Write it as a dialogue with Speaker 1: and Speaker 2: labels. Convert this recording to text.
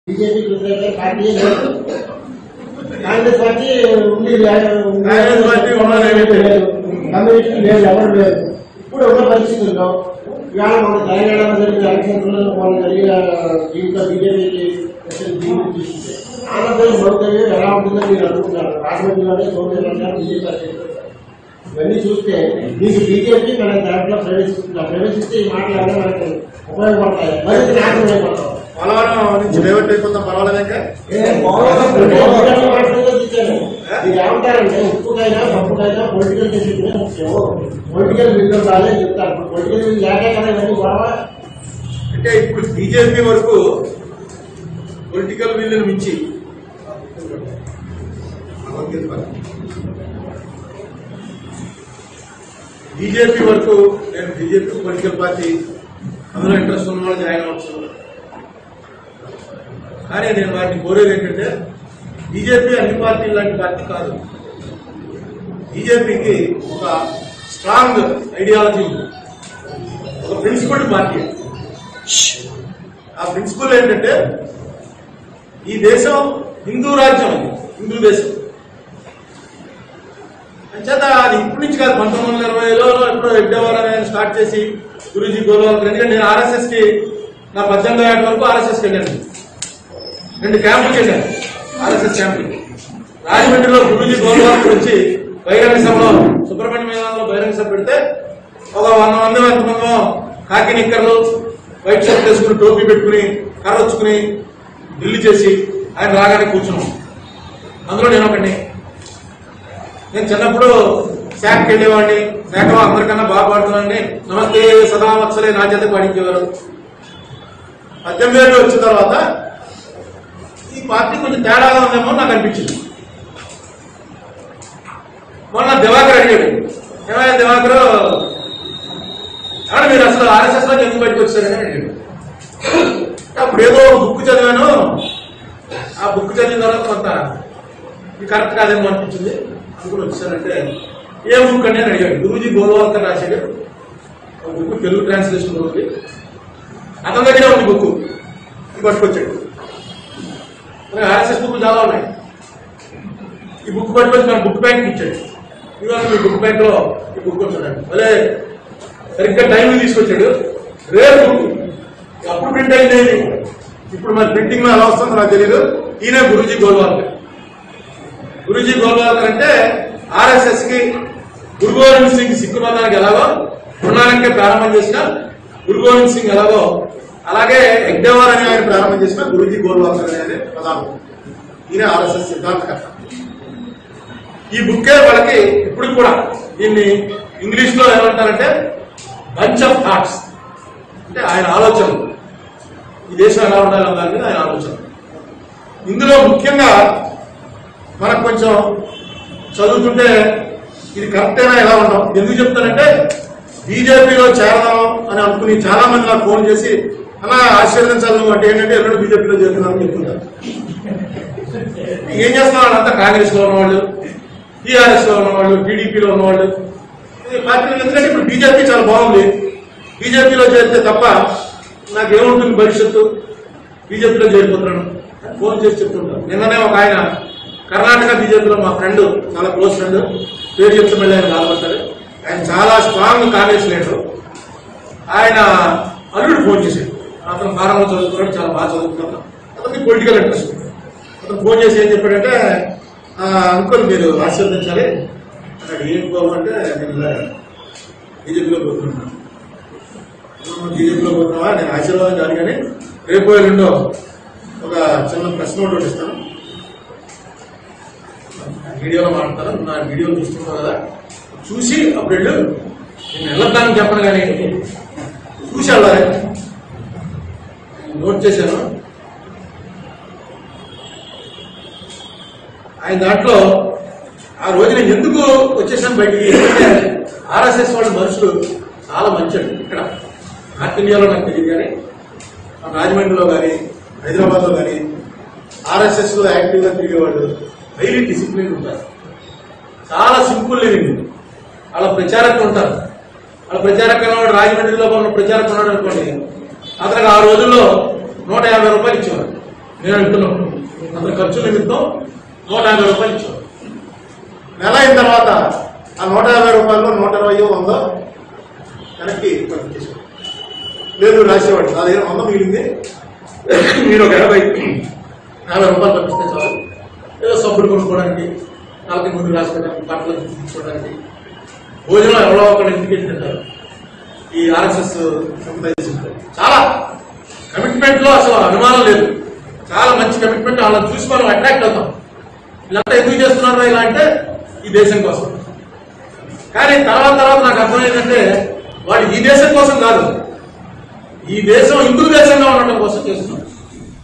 Speaker 1: BJP వ్యతిరేక party లేదు Congress party ఉంది
Speaker 2: కాంగ్రెస్ పార్టీ ఉన్నదేమీ లేదు.
Speaker 1: కమ్యూనిటీ లేదు ఎవరు లేదు ఇప్పుడు ఉన్న పరిస్థితుల్లో ఇవాళ మన తెలంగాణలో జరిగిన ఎలక్షన్లలో మన జరిగిన దీంట్లో బీజేపీకి తీసుకుంటే ఆంధ్రప్రదేశ్ భవితవ్యం ఎలా ఉంటుందో మీరు అనుకుంటున్నారు రాజమండ్రిలోనే సోమవారం అంటారు బీజేపీ అధ్యక్షుడు. ఇవన్నీ చూస్తే మీకు బీజేపీ మన దాంట్లో ప్రవేశిస్తున్నారు ప్రవేశిస్తే ఈ మాటలు ఎవరైనా మనకి ఉపయోగపడతాయి మరింత నాశనం అయిపోతాం
Speaker 2: పోలవరం నుంచి డైవర్ట్ అయిపోతాం పర్వాలేదు ఇంకా
Speaker 1: ఇది ఏమంటారంటే ఉప్పుకైనా పప్పుకైనా పొలిటికల్ డిసిప్లిన్ ముఖ్యం పొలిటికల్ విల్ రాలే చెప్తారు పొలిటికల్ విల్ లేకే కదా ఇవన్నీ గొడవ
Speaker 2: అంటే ఇప్పుడు బీజేపీ వరకు పొలిటికల్ విల్లును మించి బీజేపీ వరకు నేను బీజేపీ పొలిటికల్ పార్టీ అందులో ఇంట్రెస్ట్ ఉన్న వాళ్ళు జాయిన్ అవ్వచ్చు కానీ నేను వారిని కోరేది ఏంటంటే బీజేపీ అన్ని పార్టీలు లాంటి పార్టీ కాదు బీజేపీకి ఒక స్ట్రాంగ్ ఐడియాలజీ ఉంది ఒక ప్రిన్సిపల్ పార్టీ ఆ ప్రిన్సిపల్ ఏంటంటే ఈ దేశం హిందూ రాజ్యం అది హిందూ దేశం అంచేత అది ఇప్పటి నుంచి కాదు పంతొమ్మిది వందల ఇరవైలో ఎప్పుడో ఎడ్డేవారు నేను స్టార్ట్ చేసి గురూజీ గోల్వాల్కర్ ఎందుకంటే నేను ఆర్ఎస్ఎస్ కి నా పద్దెనిమిది ఏళ్ళ వరకు ఆర్ఎస్ఎస్ కి వెళ్ళాను రెండు క్యాంపులకి వెళ్ళాను ఆర్ఎస్ఎస్ క్యాంపులకి రాజమండ్రిలో గురూజీ గోల్వాల్కర్ వచ్చి బహిరంగ సభలో సుబ్రహ్మణ్య మేళంలో బహిరంగ సభ పెడితే ఒక వంద మంది ఎంతమందో కాకి నిక్కర్లు వైట్ షర్ట్ వేసుకుని టోపీ పెట్టుకుని కర్ర వచ్చుకుని ఢిల్లీ చేసి ఆయన రాగానే కూర్చున్నాం అందులో నేను ఒకడిని నేను చిన్నప్పుడు శాఖకి వెళ్ళేవాడిని శాఖలో అందరికన్నా బాగా పాడుతున్నాండి నమస్తే సదా వత్సలే నా చేత పాడించేవారు పద్దెనిమిది ఏళ్ళు వచ్చిన తర్వాత ఈ పార్టీ కొంచెం తేడాగా ఉందేమో నాకు అనిపించింది మొన్న దివాకర్ అడిగాడు ఏమైనా దివాకర్ ఎవరు మీరు అసలు ఆర్ఎస్ఎస్ లో ఎందుకు బయటకు వచ్చారని అడిగాడు అప్పుడు ఏదో బుక్ చదివాను ఆ బుక్ చదివిన తర్వాత కొంత ఇది కరెక్ట్ కాదేమో అనిపించింది అనుకుని వచ్చానంటే ఏ బుక్ అని నేను అడిగాడు గురూజీ గోల్వాల్కర్ రాశాడు ఒక బుక్ తెలుగు ట్రాన్స్లేషన్ ఉంది అతని దగ్గర ఉంది బుక్ ఇది పట్టుకొచ్చాడు ఆర్ఎస్ఎస్ బుక్ చాలా ఉన్నాయి ఈ బుక్ పట్టుకొచ్చి మన బుక్ బ్యాంక్ ఇచ్చాడు ఇవాళ మీ బుక్ బ్యాంక్ లో ఈ బుక్ ఉంచాడు అదే సరిగ్గా టైం తీసుకొచ్చాడు రేపు అప్పుడు ప్రింట్ అయింది ఇది. ఇప్పుడు మరి ప్రింటింగ్ లో ఎలా వస్తుందో నాకు తెలియదు ఈయన గురూజీ గోల్వాల్కర్ గురూజీ గోల్వాల్కర్ అంటే ఆర్ఎస్ఎస్ కి గురు గోవింద్ సింగ్ సిక్కు మతానికి ఎలాగో పుణాలంకే ప్రారంభం చేసిన గురు గోవింద్ సింగ్ ఎలాగో అలాగే ఎగ్డేవార్ అని ఆయన ప్రారంభం చేసిన గురూజీ గోల్వాల్కర్ అనేది ప్రధానం ఈయన ఆర్ఎస్ఎస్ సిద్ధాంతకర్త ఈ బుక్కే వాళ్ళకి ఇప్పుడు కూడా దీన్ని ఇంగ్లీష్ లో ఏమంటారంటే బంచ్ ఆఫ్ థాట్స్ అంటే ఆయన ఆలోచనలు ఈ దేశం ఎలా ఉండాలి దాని మీద ఆయన ఆలోచన ఇందులో ముఖ్యంగా మనకు కొంచెం చదువుతుంటే ఇది కరెక్టేనా ఎలా ఉంటాం ఎందుకు చెప్తానంటే బీజేపీలో చేరదాం అని అనుకుని చాలా మంది నాకు ఫోన్ చేసి అలా ఆశీర్వదించాలి నువ్వు అంటే ఏంటంటే ఎన్నడూ బీజేపీలో చేరుతున్నామని చెప్తుంటారు ఏం చేస్తున్న వాళ్ళంతా కాంగ్రెస్ లో ఉన్నవాళ్ళు టీఆర్ఎస్ లో ఉన్నవాళ్ళు టీడీపీలో ఉన్నవాళ్ళు ఈ పార్టీలు ఎందుకంటే ఇప్పుడు బీజేపీ చాలా బాగుంది బీజేపీలో చేరితే తప్ప నాకేముంటుంది భవిష్యత్తు బీజేపీలో చేరిపోతున్నాను అని ఫోన్ చేసి చెప్తుంటాను నిన్ననే ఒక ఆయన కర్ణాటక బీజేపీలో మా ఫ్రెండ్ చాలా క్లోజ్ ఫ్రెండ్ పేరు చెప్తే మళ్ళీ ఆయన బాధపడతారు ఆయన చాలా స్ట్రాంగ్ కాంగ్రెస్ లీడర్ ఆయన అల్లుడు ఫోన్ చేశాడు అతను ఫారంలో చదువుతున్నాడు చాలా బాగా చదువుతున్నాడు అతనికి పొలిటికల్ ఇంట్రెస్ట్ అతను ఫోన్ చేసి ఏం చెప్పాడంటే "ఆ, అంకుల్ మీరు ఆశీర్వదించాలి అన్నాడు ఏం బాబు అంటే నేను ఇలా బీజేపీలో పోతున్నాను బీజేపీలో పోతున్నావా నేను ఆశీర్వాదం కాదు కానీ రేపు ఎల్లుండో ఒక చిన్న ప్రెస్ నోట్ ఒకటి ఇస్తాను వీడియోలో మాట్లాడతాను నా వీడియో చూస్తున్నావు కదా చూసి అప్పుడు వెళ్ళు నేను వెళ్ళొద్దానని చెప్పను కానీ చూసి వెళ్ళాలి నోట్ చేశాను ఆయన దాంట్లో ఆ రోజు నేను ఎందుకు వచ్చేసాను బయటికి ఎందుకంటే ఆర్ఎస్ఎస్ వాళ్ళ మనుషులు చాలా మంచండి ఇక్కడ నార్త్ ఇండియాలో నాకు తెలియదు కానీ మన రాజమండ్రిలో కానీ హైదరాబాద్లో కానీ ఆర్ఎస్ఎస్ లో యాక్టివ్గా తిరిగేవాళ్ళు హైలీ డిసిప్లిన్ ఉంటారు చాలా సింపుల్ లివింగ్ వాళ్ళ ప్రచారకులు ఉంటారు వాళ్ళ ప్రచారకులు ఉన్నాడు రాజమండ్రిలో ఉన్న ప్రచారకులు ఉన్నాడు అనుకోండి అతనికి ఆ రోజుల్లో నూట యాభై రూపాయలు ఇచ్చేవారు నేను వెళ్తున్నాం అతని ఖర్చు నిమిత్తం నూట యాభై రూపాయలు ఇచ్చాం నెల అయిన తర్వాత ఆ నూట యాభై రూపాయల్లో నూట ఇరవై వందో వెనక్కి పంపించేసాం లేదు రాసేవాడు నా దగ్గర వంద మిగిలింది మీరు ఒక యాభై యాభై రూపాయలు పంపిస్తే చాలు ఏదో సబ్బులు కొనుక్కోవడానికి నాలుగు ముందు రాసుకోవడానికి బట్టలు తీసుకోవడానికి భోజనం ఎవరో ఒకటి ఇంటికి తింటారు ఈ ఆర్ఎస్ఎస్ చాలా కమిట్మెంట్ లో అసలు అనుమానం లేదు చాలా మంచి కమిట్మెంట్ వాళ్ళని చూసి మనం అట్రాక్ట్ అవుతాం వీళ్ళంతా ఎందుకు చేస్తున్నారో ఇలా అంటే ఈ దేశం కోసం కానీ తర్వాత తర్వాత నాకు అర్థమైందంటే వాడు ఈ దేశం కోసం కాదు ఈ దేశం హిందూ దేశంగా ఉండటం కోసం చేస్తున్నాం